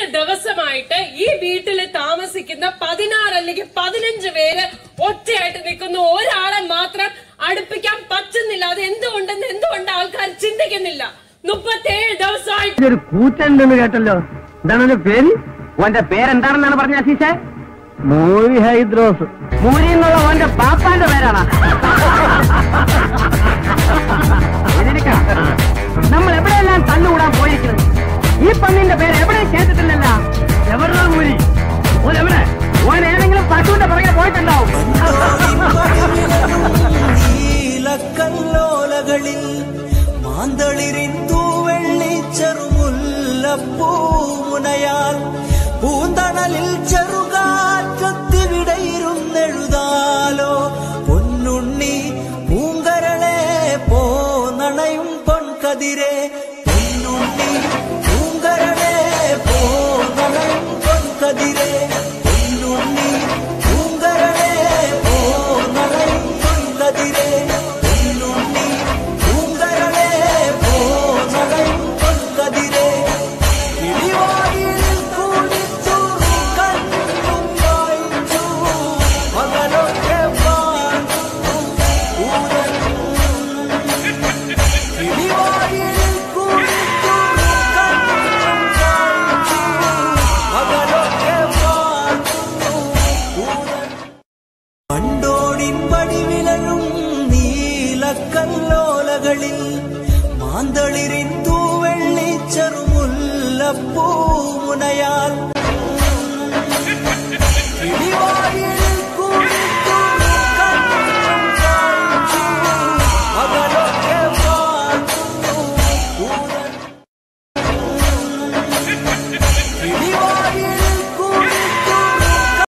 ദിവസമായിട്ട് ഈ വീട്ടിൽ താമസിക്കുന്ന പതിനാറ് അല്ലെങ്കിൽ പതിനഞ്ച് പേര് ഒറ്റയായിട്ട് നിൽക്കുന്ന ഒരാളെ മാത്രം അടുപ്പിക്കാൻ പറ്റുന്നില്ല അത് എന്തുകൊണ്ടെന്ന് എന്തുകൊണ്ട് ആൾക്കാർ ചിന്തിക്കുന്നില്ല മുപ്പത്തേഴ് ദിവസമായിട്ട് ഒരു കൂറ്റുണ്ടെന്ന് കേട്ടല്ലോ എന്താണ് അവന്റെ പേര് ഓന്റെ പേരെന്താണെന്നാണ് പറഞ്ഞ അസീസെ മൂരി ഹൈദ്രോസ് മൂരി എന്നുള്ള ഓന്റെ പാപ്പാന്റെ പേരാണ് ഇതിരിക്ക. നമ്മൾ എവിടെയെല്ലാം തല്ലുകൂടാൻ പോയിരിക്കുന്നത് ഈ പന്നിന്റെ പേര് എവിടെയും കേട്ടിട്ടില്ലല്ല എവരുടെ മൂരി ഓൻ എവിടെ ഓൻ ഏതെങ്കിലും പശുവിന്റെ പുറകെ പോയിട്ടുണ്ടാവും നീലക്കല്ലോലകളിൽ മാന്തളിരിൻ തൂവെള്ളി ചെറുമുല്ലപ്പൂമുനയാൽ പൂന്തണലിൽ ചെറുകാറ്റത്തിവിടയിരുന്നെഴുതാലോ പൊന്നുണ്ണി പൂങ്കരളെ പോന്നണയും പൊൻകതിരെ പൊന്നുണ്ണി പൂങ്കരളെ പോന്നണയും പൊൻകതിരെ പൊന്നുണ്ണി പൂങ്കരളെ പോന്നണയും പൊൻകതിരെ പൊന്നുണ്ണി പൂങ്കരളെ പോന്നണയും പൊൻകതിരെ കിളിവായിൽ കുളിച്ചു കണ്ണും വായിച്ചു പകലൊക്കെ വാഴുന്നു ഊരൻ കിളിവായിൽ കുളിച്ചു കണ്ണും വായിച്ചു പകലൊക്കെ വാഴുന്നു ഊരൻ പണ്ടോടിൻ പടിവിലഴും നീലക്കല്ലോലകളിൽ മാന്തളിരിൻ തൂവെള്ളി ചെറുമുല്ലപ്പൂമുനയാൽ കിളിവായിൽ